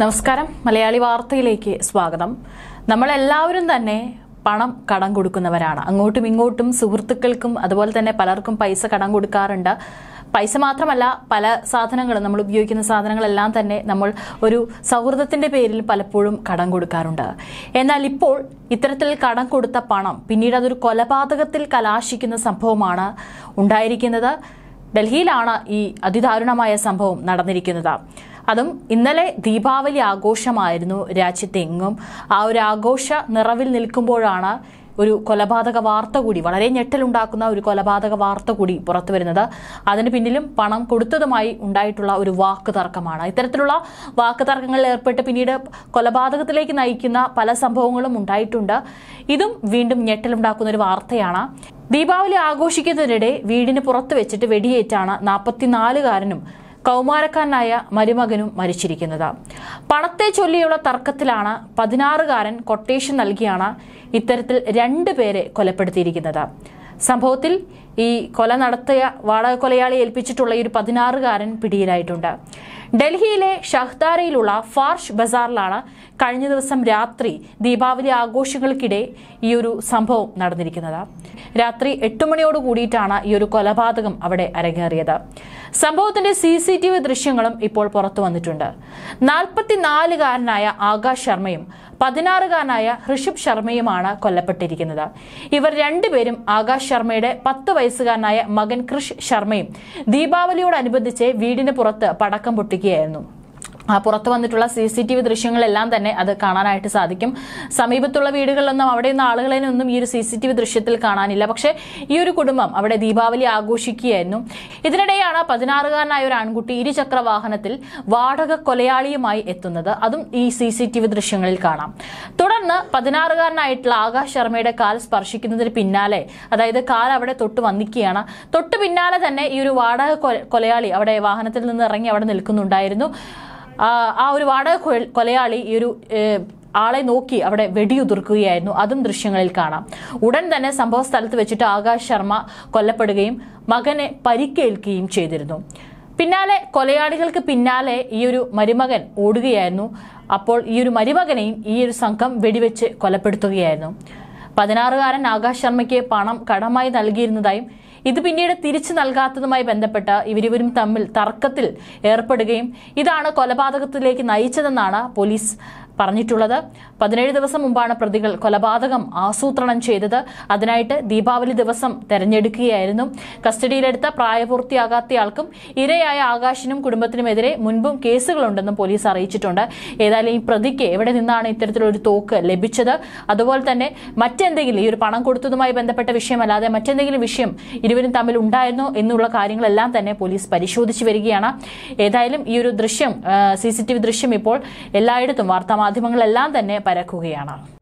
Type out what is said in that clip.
നമസ്കാരം മലയാളി വാർത്തയിലേക്ക് സ്വാഗതം നമ്മളെല്ലാവരും തന്നെ പണം കടം കൊടുക്കുന്നവരാണ് അങ്ങോട്ടും ഇങ്ങോട്ടും സുഹൃത്തുക്കൾക്കും അതുപോലെ തന്നെ പലർക്കും പൈസ കടം കൊടുക്കാറുണ്ട് പൈസ മാത്രമല്ല പല സാധനങ്ങളും നമ്മൾ ഉപയോഗിക്കുന്ന സാധനങ്ങളെല്ലാം തന്നെ നമ്മൾ ഒരു സൗഹൃദത്തിന്റെ പേരിൽ പലപ്പോഴും കടം കൊടുക്കാറുണ്ട് എന്നാൽ ഇപ്പോൾ ഇത്തരത്തിൽ കടം കൊടുത്ത പണം പിന്നീട് അതൊരു കൊലപാതകത്തിൽ കലാശിക്കുന്ന സംഭവമാണ് ഉണ്ടായിരിക്കുന്നത് ഡൽഹിയിലാണ് ഈ അതിദാരുണമായ സംഭവം നടന്നിരിക്കുന്നത് അതും ഇന്നലെ ദീപാവലി ആഘോഷമായിരുന്നു രാജ്യത്തെങ്ങും ആ ഒരു ആഘോഷ നിറവിൽ നിൽക്കുമ്പോഴാണ് ഒരു കൊലപാതക വാർത്ത കൂടി വളരെ ഞെട്ടലുണ്ടാക്കുന്ന ഒരു കൊലപാതക വാർത്ത കൂടി പുറത്തു വരുന്നത് അതിന് പിന്നിലും പണം കൊടുത്തതുമായി ഉണ്ടായിട്ടുള്ള ഒരു വാക്ക് തർക്കമാണ് ഇത്തരത്തിലുള്ള വാക്ക് തർക്കങ്ങളിൽ ഏർപ്പെട്ട് പിന്നീട് കൊലപാതകത്തിലേക്ക് നയിക്കുന്ന പല സംഭവങ്ങളും ഉണ്ടായിട്ടുണ്ട് ഇതും വീണ്ടും ഞെട്ടലുണ്ടാക്കുന്ന ഒരു വാർത്തയാണ് ദീപാവലി ആഘോഷിക്കുന്നതിനിടെ വീടിന് പുറത്ത് വെച്ചിട്ട് വെടിയേറ്റാണ് നാൽപ്പത്തിനാലുകാരനും കൗമാരക്കാരനായ മരുമകനും മരിച്ചിരിക്കുന്നത് പണത്തെ ചൊല്ലിയുള്ള തർക്കത്തിലാണ് പതിനാറുകാരൻ കൊട്ടേഷൻ നൽകിയാണ് ഇത്തരത്തിൽ രണ്ടുപേരെ കൊലപ്പെടുത്തിയിരിക്കുന്നത് സംഭവത്തിൽ ഈ കൊല നടത്തിയ വാടക കൊലയാളി ഏൽപ്പിച്ചിട്ടുള്ള ഈ ഒരു പതിനാറുകാരൻ പിടിയിലായിട്ടുണ്ട് ഡൽഹിയിലെ ഷഹ്ദാരയിലുള്ള ഫാർഷ് ബസാറിലാണ് കഴിഞ്ഞ ദിവസം രാത്രി ദീപാവലി ആഘോഷങ്ങൾക്കിടെ ഈ ഒരു സംഭവം നടന്നിരിക്കുന്നത് രാത്രി എട്ട് മണിയോട് കൂടിയിട്ടാണ് ഈ ഒരു കൊലപാതകം അവിടെ അരങ്ങേറിയത് സംഭവത്തിന്റെ സി സി ടി വി ദൃശ്യങ്ങളും ഇപ്പോൾ പുറത്തു വന്നിട്ടുണ്ട് നാൽപ്പത്തിനാലുകാരനായ ആകാശ് ശർമ്മയും പതിനാറുകാരനായ ഋഷഭ് ശർമ്മയുമാണ് കൊല്ലപ്പെട്ടിരിക്കുന്നത് ഇവർ രണ്ടുപേരും ആകാശ് ശർമ്മയുടെ പത്ത് വയസ്സുകാരനായ മകൻ കൃഷ് ശർമ്മയും ദീപാവലിയോടനുബന്ധിച്ച് വീടിന് പുറത്ത് പടക്കം പൊട്ടിക്കുകയായിരുന്നു ആ പുറത്തു വന്നിട്ടുള്ള സി സി ടി വി ദൃശ്യങ്ങളെല്ലാം തന്നെ അത് കാണാനായിട്ട് സാധിക്കും സമീപത്തുള്ള വീടുകളിലൊന്നും അവിടെയുള്ള ആളുകളെയൊന്നും ഈ ഒരു സി സി ടി വി ദൃശ്യത്തിൽ കാണാനില്ല പക്ഷേ ഈ ഒരു കുടുംബം അവിടെ ദീപാവലി ആഘോഷിക്കുകയായിരുന്നു ഇതിനിടെയാണ് പതിനാറുകാരനായ ഒരു ആൺകുട്ടി ഇരുചക്ര വാഹനത്തിൽ വാടക കൊലയാളിയുമായി എത്തുന്നത് അതും ഈ സി സി ടി വി ദൃശ്യങ്ങളിൽ കാണാം തുടർന്ന് പതിനാറുകാരനായിട്ടുള്ള ആകാശ് ശർമ്മയുടെ കാൽ സ്പർശിക്കുന്നതിന് പിന്നാലെ അതായത് കാൽ അവിടെ തൊട്ട് വന്നിക്കുകയാണ് തൊട്ട് പിന്നാലെ തന്നെ ഈ ഒരു വാടക കൊ- കൊലയാളി അവിടെ വാഹനത്തിൽ നിന്ന് ഇറങ്ങി അവിടെ നിൽക്കുന്നുണ്ടായിരുന്നു ആ ആ ഒരു വാടക കൊ- കൊലയാളി ഈ ഒരു ഏഹ്, ആളെ നോക്കി അവിടെ വെടിയുതിർക്കുകയായിരുന്നു അതും ദൃശ്യങ്ങളിൽ കാണാം ഉടൻ തന്നെ സംഭവ സ്ഥലത്ത് വെച്ചിട്ട് ആകാശ് ശർമ്മ കൊല്ലപ്പെടുകയും മകനെ പരിക്കേൽക്കുകയും ചെയ്തിരുന്നു പിന്നാലെ കൊലയാളികൾക്ക് പിന്നാലെ ഈ ഒരു മരുമകൻ ഓടുകയായിരുന്നു അപ്പോൾ ഈ ഒരു മരുമകനെയും ഈ ഒരു സംഘം വെടിവെച്ച് കൊലപ്പെടുത്തുകയായിരുന്നു പതിനാറുകാരൻ ആകാശ് ശർമ്മയ്ക്ക് പണം കടമായി നൽകിയിരുന്നതായും ഇത് പിന്നീട് തിരിച്ചു നൽകാത്തതുമായി ബന്ധപ്പെട്ട് ഇവരിവരും തമ്മിൽ തർക്കത്തിൽ ഏർപ്പെടുകയും ഇതാണ് കൊലപാതകത്തിലേക്ക് നയിച്ചതെന്നാണ് പോലീസ് പറഞ്ഞിട്ടുള്ളത് പതിനേഴ് ദിവസം മുമ്പാണ് പ്രതികൾ കൊലപാതകം ആസൂത്രണം ചെയ്തത് അതിനായിട്ട് ദീപാവലി ദിവസം തെരഞ്ഞെടുക്കുകയായിരുന്നു കസ്റ്റഡിയിലെടുത്ത പ്രായപൂർത്തിയാകാത്തയാൾക്കും ഇരയായ ആകാശിനും കുടുംബത്തിനുമെതിരെ മുൻപും കേസുകളുണ്ടെന്നും പോലീസ് അറിയിച്ചിട്ടുണ്ട് ഏതായാലും ഈ പ്രതിക്ക് എവിടെ നിന്നാണ് ഇത്തരത്തിലൊരു തോക്ക് ലഭിച്ചത് അതുപോലെ തന്നെ മറ്റെന്തെങ്കിലും ഈ ഒരു പണം കൊടുത്തതുമായി ബന്ധപ്പെട്ട വിഷയമല്ലാതെ മറ്റെന്തെങ്കിലും വിഷയം ഇരുവരും തമ്മിൽ ഉണ്ടായിരുന്നോ എന്നുള്ള കാര്യങ്ങളെല്ലാം തന്നെ പോലീസ് പരിശോധിച്ചു വരികയാണ് ഏതായാലും ഈ ഒരു ദൃശ്യം സി സി ടി വി ദൃശ്യം ഇപ്പോൾ എല്ലായിടത്തും വാർത്താമാധ്യമങ്ങളെല്ലാം തന്നെ പരക്കുകയാണ്